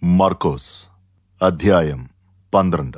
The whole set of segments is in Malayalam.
മർക്കോസ് അധ്യായം പന്ത്രണ്ട്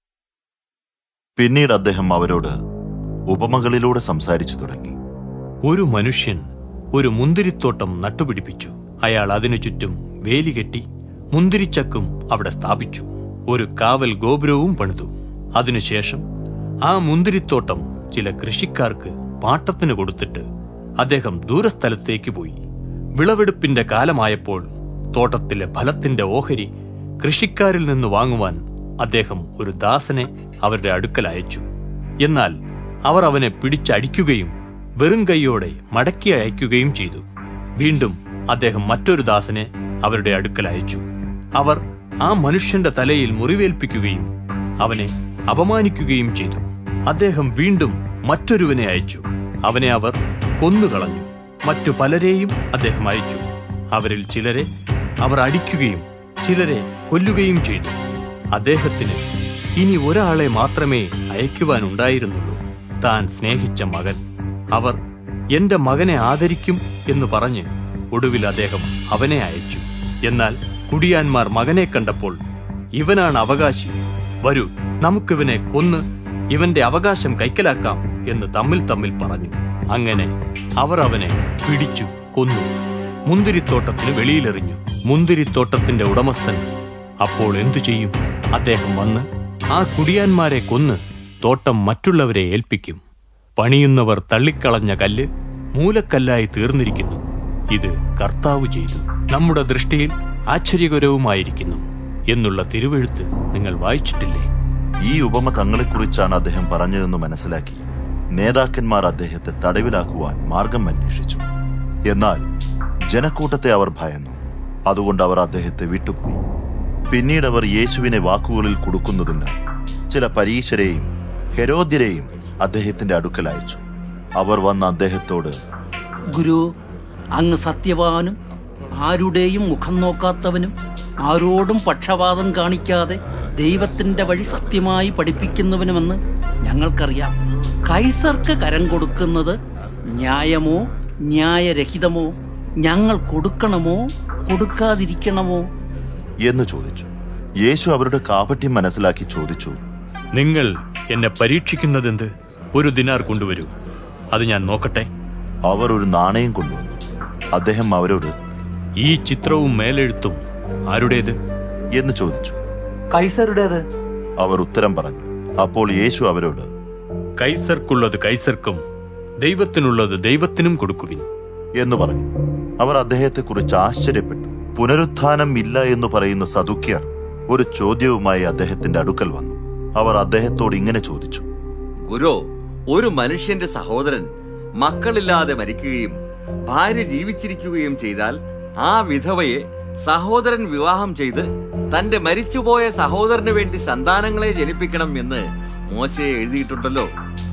പിന്നീട് അദ്ദേഹം അവരോട് ഉപമകളിലൂടെ സംസാരിച്ചു തുടങ്ങി ഒരു മനുഷ്യൻ ഒരു മുന്തിരിത്തോട്ടം നട്ടുപിടിപ്പിച്ചു അയാൾ അതിനു ചുറ്റും വേലി കെട്ടി മുന്തിരിച്ചക്കും അവിടെ സ്ഥാപിച്ചു ഒരു കാവൽ ഗോപുരവും പണിതു അതിനുശേഷം ആ മുന്തിരിത്തോട്ടം ചില കൃഷിക്കാർക്ക് പാട്ടത്തിന് കൊടുത്തിട്ട് അദ്ദേഹം ദൂരസ്ഥലത്തേക്ക് പോയി വിളവെടുപ്പിന്റെ കാലമായപ്പോൾ തോട്ടത്തിലെ ഫലത്തിന്റെ ഓഹരി കൃഷിക്കാരിൽ നിന്ന് വാങ്ങുവാൻ അദ്ദേഹം ഒരു ദാസനെ അവരുടെ അടുക്കൽ അയച്ചു എന്നാൽ അവർ അവനെ പിടിച്ചടിക്കുകയും വെറും കൈയോടെ മടക്കി അയക്കുകയും ചെയ്തു വീണ്ടും അദ്ദേഹം മറ്റൊരു ദാസനെ അവരുടെ അടുക്കൽ അയച്ചു അവർ ആ മനുഷ്യന്റെ തലയിൽ മുറിവേൽപ്പിക്കുകയും അവനെ അപമാനിക്കുകയും ചെയ്തു അദ്ദേഹം വീണ്ടും മറ്റൊരുവനെ അയച്ചു അവനെ അവർ കൊന്നുകളഞ്ഞു മറ്റു പലരെയും അദ്ദേഹം അയച്ചു അവരിൽ ചിലരെ അവർ അടിക്കുകയും ചിലരെ കൊല്ലുകയും ചെയ്തു അദ്ദേഹത്തിന് ഇനി ഒരാളെ മാത്രമേ അയക്കുവാനുണ്ടായിരുന്നുള്ളൂ താൻ സ്നേഹിച്ച മകൻ അവർ എന്റെ മകനെ ആദരിക്കും എന്ന് പറഞ്ഞ് ഒടുവിൽ അദ്ദേഹം അവനെ അയച്ചു എന്നാൽ കുടിയാന്മാർ മകനെ കണ്ടപ്പോൾ ഇവനാണ് അവകാശി വരൂ നമുക്കിവനെ കൊന്ന് ഇവന്റെ അവകാശം കൈക്കലാക്കാം എന്ന് തമ്മിൽ തമ്മിൽ പറഞ്ഞു അങ്ങനെ അവർ അവനെ പിടിച്ചു കൊന്നു മുന്തിരിത്തോട്ടത്തിന് വെളിയിലെറിഞ്ഞു മുന്തിരിത്തോട്ടത്തിന്റെ ഉടമസ്ഥൻ അപ്പോൾ എന്തു ചെയ്യും അദ്ദേഹം വന്ന് ആ കുടിയാന്മാരെ കൊന്ന് തോട്ടം മറ്റുള്ളവരെ ഏൽപ്പിക്കും പണിയുന്നവർ തള്ളിക്കളഞ്ഞ കല്ല് മൂലക്കല്ലായി തീർന്നിരിക്കുന്നു ഇത് കർത്താവ് ചെയ്തു നമ്മുടെ ദൃഷ്ടിയിൽ ആശ്ചര്യകരവുമായിരിക്കുന്നു എന്നുള്ള തിരുവെഴുത്ത് നിങ്ങൾ വായിച്ചിട്ടില്ലേ ഈ ഉപമ തങ്ങളെക്കുറിച്ചാണ് അദ്ദേഹം പറഞ്ഞതെന്ന് മനസ്സിലാക്കി നേതാക്കന്മാർ അദ്ദേഹത്തെ തടവിലാക്കുവാൻ മാർഗം അന്വേഷിച്ചു എന്നാൽ ജനക്കൂട്ടത്തെ അവർ ഭയന്നു അതുകൊണ്ട് അവർ അദ്ദേഹത്തെ വിട്ടുപോയി പിന്നീട് അവർ യേശുവിനെ വാക്കുകളിൽ കൊടുക്കുന്നതിന് ചില പരീശരെയും ഹെരോദ്യരെയും അദ്ദേഹത്തിന്റെ അടുക്കൽ അയച്ചു അവർ വന്ന് അദ്ദേഹത്തോട് ഗുരു അങ്ങ് സത്യവാനും ആരുടെയും മുഖം നോക്കാത്തവനും ആരോടും പക്ഷപാതം കാണിക്കാതെ ദൈവത്തിന്റെ വഴി സത്യമായി പഠിപ്പിക്കുന്നവനുമെന്ന് ഞങ്ങൾക്കറിയാം കൈസർക്ക് കരം കൊടുക്കുന്നത് ന്യായമോ ന്യായരഹിതമോ ഞങ്ങൾ കൊടുക്കണമോ കൊടുക്കാതിരിക്കണമോ എന്ന് ചോദിച്ചു യേശു അവരുടെ കാപട്യം മനസ്സിലാക്കി ചോദിച്ചു നിങ്ങൾ എന്നെ പരീക്ഷിക്കുന്നതെന്ത് ഒരു ദിനാർ കൊണ്ടുവരൂ അത് ഞാൻ നോക്കട്ടെ അവർ ഒരു നാണയം കൊണ്ടുവന്നു അദ്ദേഹം അവരോട് ഈ ചിത്രവും മേലെഴുത്തും ആരുടേത് എന്ന് ചോദിച്ചു കൈസരുടേത് അവർ ഉത്തരം പറഞ്ഞു അപ്പോൾ യേശു അവരോട് കൈസർക്കുള്ളത് കൈസർക്കും ദൈവത്തിനുള്ളത് ദൈവത്തിനും കൊടുക്കുവിൻ എന്ന് പറഞ്ഞു അവർ അദ്ദേഹത്തെക്കുറിച്ച് ആശ്ചര്യപ്പെട്ടു പുനരുത്ഥാനം ഇല്ല എന്ന് പറയുന്ന സദുക്യർ ഒരു ചോദ്യവുമായി അദ്ദേഹത്തിന്റെ അടുക്കൽ വന്നു അവർ അദ്ദേഹത്തോട് ഇങ്ങനെ ചോദിച്ചു ഗുരു ഒരു മനുഷ്യന്റെ സഹോദരൻ മക്കളില്ലാതെ മരിക്കുകയും ഭാര്യ ജീവിച്ചിരിക്കുകയും ചെയ്താൽ ആ വിധവയെ സഹോദരൻ വിവാഹം ചെയ്ത് തന്റെ മരിച്ചുപോയ സഹോദരന് വേണ്ടി സന്താനങ്ങളെ ജനിപ്പിക്കണം എന്ന് മോശയെ എഴുതിയിട്ടുണ്ടല്ലോ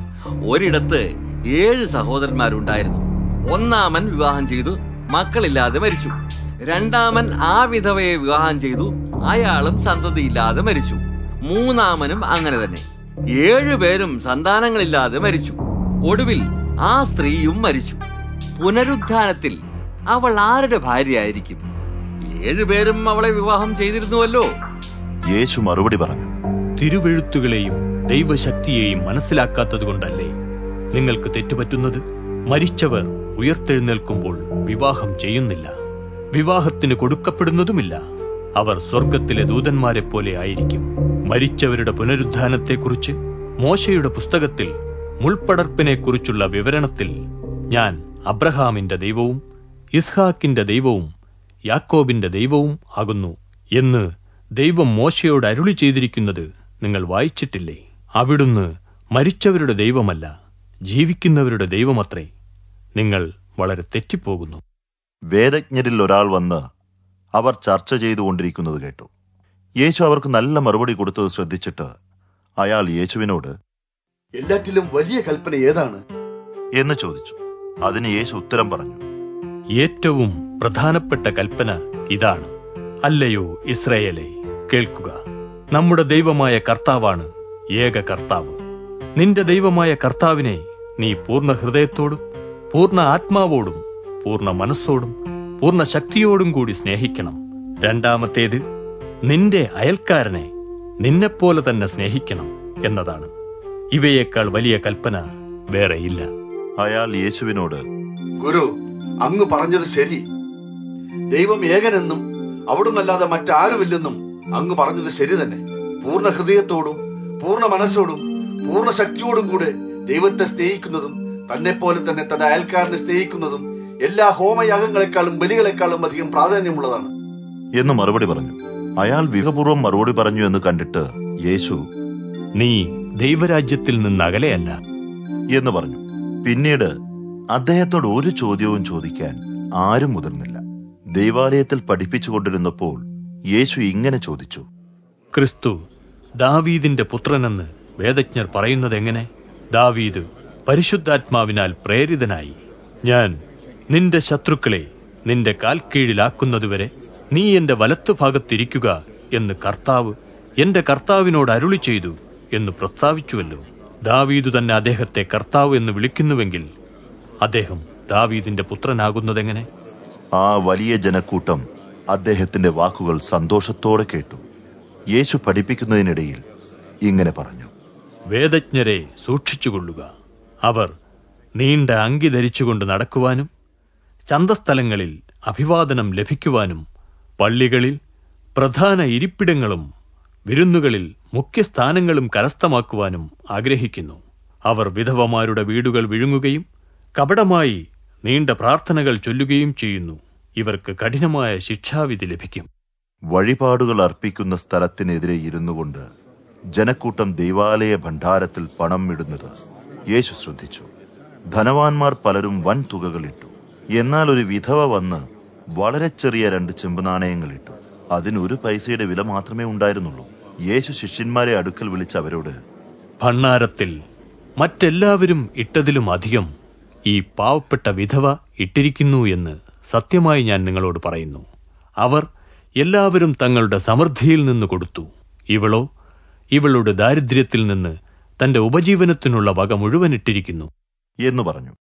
ഒരിടത്ത് ഏഴ് സഹോദരന്മാരുണ്ടായിരുന്നു ഒന്നാമൻ വിവാഹം ചെയ്തു മക്കളില്ലാതെ മരിച്ചു രണ്ടാമൻ ആ വിധവയെ വിവാഹം ചെയ്തു അയാളും സന്തതിയില്ലാതെ മരിച്ചു മൂന്നാമനും അങ്ങനെ തന്നെ ഏഴുപേരും സന്താനങ്ങളില്ലാതെ മരിച്ചു ഒടുവിൽ ആ സ്ത്രീയും മരിച്ചു പുനരുദ്ധാനത്തിൽ അവൾ ആരുടെ ഭാര്യയായിരിക്കും ഏഴുപേരും അവളെ വിവാഹം ചെയ്തിരുന്നുവല്ലോ യേശു മറുപടി പറഞ്ഞു തിരുവെഴുത്തുകളെയും ദൈവശക്തിയെയും മനസ്സിലാക്കാത്തതുകൊണ്ടല്ലേ നിങ്ങൾക്ക് തെറ്റുപറ്റുന്നത് മരിച്ചവർ ഉയർത്തെഴുന്നേൽക്കുമ്പോൾ വിവാഹം ചെയ്യുന്നില്ല വിവാഹത്തിന് കൊടുക്കപ്പെടുന്നതുമില്ല അവർ സ്വർഗത്തിലെ ദൂതന്മാരെ പോലെ ആയിരിക്കും മരിച്ചവരുടെ പുനരുദ്ധാനത്തെക്കുറിച്ച് മോശയുടെ പുസ്തകത്തിൽ മുൾപ്പടർപ്പിനെക്കുറിച്ചുള്ള വിവരണത്തിൽ ഞാൻ അബ്രഹാമിന്റെ ദൈവവും ഇസ്ഹാക്കിന്റെ ദൈവവും യാക്കോബിന്റെ ദൈവവും ആകുന്നു എന്ന് ദൈവം മോശയോട് അരുളി ചെയ്തിരിക്കുന്നത് നിങ്ങൾ വായിച്ചിട്ടില്ലേ അവിടുന്ന് മരിച്ചവരുടെ ദൈവമല്ല ജീവിക്കുന്നവരുടെ ദൈവമത്രേ നിങ്ങൾ വളരെ തെറ്റിപ്പോകുന്നു വേദജ്ഞരിൽ ഒരാൾ വന്ന് അവർ ചർച്ച ചെയ്തുകൊണ്ടിരിക്കുന്നത് കേട്ടു യേശു അവർക്ക് നല്ല മറുപടി കൊടുത്തത് ശ്രദ്ധിച്ചിട്ട് അയാൾ യേശുവിനോട് എല്ലാറ്റിലും വലിയ കൽപ്പന ഏതാണ് എന്ന് ചോദിച്ചു അതിന് യേശു ഉത്തരം പറഞ്ഞു ഏറ്റവും പ്രധാനപ്പെട്ട കൽപ്പന ഇതാണ് അല്ലയോ ഇസ്രയേലെ കേൾക്കുക നമ്മുടെ ദൈവമായ കർത്താവാണ് ഏക കർത്താവ് നിന്റെ ദൈവമായ കർത്താവിനെ നീ പൂർണ്ണ ഹൃദയത്തോടും പൂർണ്ണ ആത്മാവോടും പൂർണ്ണ മനസ്സോടും പൂർണ്ണ ശക്തിയോടും കൂടി സ്നേഹിക്കണം രണ്ടാമത്തേത് നിന്റെ അയൽക്കാരനെ നിന്നെപ്പോലെ തന്നെ സ്നേഹിക്കണം എന്നതാണ് ഇവയേക്കാൾ വലിയ കൽപ്പന വേറെയില്ല അയാൾ യേശുവിനോട് ഗുരു അങ്ങ് പറഞ്ഞത് ശരി ദൈവം ഏകനെന്നും അവിടുന്നല്ലാതെ മറ്റാരുമില്ലെന്നും അങ്ങ് പറഞ്ഞത് ശരി തന്നെ പൂർണ്ണ ഹൃദയത്തോടും പൂർണ്ണ മനസ്സോടും പൂർണ്ണ ശക്തിയോടും കൂടെ ദൈവത്തെ സ്നേഹിക്കുന്നതും തന്നെ പോലെ തന്നെ തന്റെ അയൽക്കാരനെ സ്നേഹിക്കുന്നതും എല്ലാ ഹോമയാഗങ്ങളെക്കാളും ബലികളെക്കാളും അധികം പ്രാധാന്യമുള്ളതാണ് എന്ന് മറുപടി പറഞ്ഞു അയാൾ വിഹപൂർവ്വം മറുപടി പറഞ്ഞു എന്ന് കണ്ടിട്ട് യേശു നീ ദൈവരാജ്യത്തിൽ നിന്ന് അകലെയല്ല എന്ന് പറഞ്ഞു പിന്നീട് അദ്ദേഹത്തോട് ഒരു ചോദ്യവും ചോദിക്കാൻ ആരും മുതിർന്നില്ല ദൈവാലയത്തിൽ പഠിപ്പിച്ചുകൊണ്ടിരുന്നപ്പോൾ യേശു ഇങ്ങനെ ചോദിച്ചു ക്രിസ്തു ദാവീദിന്റെ പുത്രനെന്ന് വേദജ്ഞർ പറയുന്നത് എങ്ങനെ ദാവീദ് പരിശുദ്ധാത്മാവിനാൽ പ്രേരിതനായി ഞാൻ നിന്റെ ശത്രുക്കളെ നിന്റെ കാൽക്കീഴിലാക്കുന്നതുവരെ നീ എന്റെ വലത്തുഭാഗത്തിരിക്കുക എന്ന് കർത്താവ് എന്റെ കർത്താവിനോട് അരുളി ചെയ്തു എന്ന് പ്രസ്താവിച്ചുവല്ലോ ദാവീദു തന്നെ അദ്ദേഹത്തെ കർത്താവ് എന്ന് വിളിക്കുന്നുവെങ്കിൽ അദ്ദേഹം ദാവീദിന്റെ പുത്രനാകുന്നതെങ്ങനെ ആ വലിയ ജനക്കൂട്ടം അദ്ദേഹത്തിന്റെ വാക്കുകൾ സന്തോഷത്തോടെ കേട്ടു യേശു പഠിപ്പിക്കുന്നതിനിടയിൽ ഇങ്ങനെ പറഞ്ഞു വേദജ്ഞരെ സൂക്ഷിച്ചുകൊള്ളുക അവർ നീണ്ട അങ്കി ധരിച്ചുകൊണ്ട് നടക്കുവാനും ചന്തസ്ഥലങ്ങളിൽ അഭിവാദനം ലഭിക്കുവാനും പള്ളികളിൽ പ്രധാന ഇരിപ്പിടങ്ങളും വിരുന്നുകളിൽ മുഖ്യസ്ഥാനങ്ങളും കരസ്ഥമാക്കുവാനും ആഗ്രഹിക്കുന്നു അവർ വിധവമാരുടെ വീടുകൾ വിഴുങ്ങുകയും കപടമായി നീണ്ട പ്രാർത്ഥനകൾ ചൊല്ലുകയും ചെയ്യുന്നു ഇവർക്ക് കഠിനമായ ശിക്ഷാവിധി ലഭിക്കും വഴിപാടുകൾ അർപ്പിക്കുന്ന സ്ഥലത്തിനെതിരെ ഇരുന്നുകൊണ്ട് ജനക്കൂട്ടം ദൈവാലയ ഭണ്ഡാരത്തിൽ പണം ഇടുന്നത് യേശു ശ്രദ്ധിച്ചു ധനവാന്മാർ പലരും വൻ തുകകൾ ഇട്ടു എന്നാൽ ഒരു വിധവ വന്ന് വളരെ ചെറിയ രണ്ട് ചെമ്പ് നാണയങ്ങൾ ഇട്ടു അതിനൊരു പൈസയുടെ വില മാത്രമേ ഉണ്ടായിരുന്നുള്ളൂ യേശു ശിഷ്യന്മാരെ അടുക്കൽ വിളിച്ച് അവരോട് ഭണ്ണാരത്തിൽ മറ്റെല്ലാവരും ഇട്ടതിലും അധികം ഈ പാവപ്പെട്ട വിധവ ഇട്ടിരിക്കുന്നു എന്ന് സത്യമായി ഞാൻ നിങ്ങളോട് പറയുന്നു അവർ എല്ലാവരും തങ്ങളുടെ സമൃദ്ധിയിൽ നിന്ന് കൊടുത്തു ഇവളോ ഇവളുടെ ദാരിദ്ര്യത്തിൽ നിന്ന് തന്റെ ഉപജീവനത്തിനുള്ള വക മുഴുവൻ ഇട്ടിരിക്കുന്നു എന്ന് പറഞ്ഞു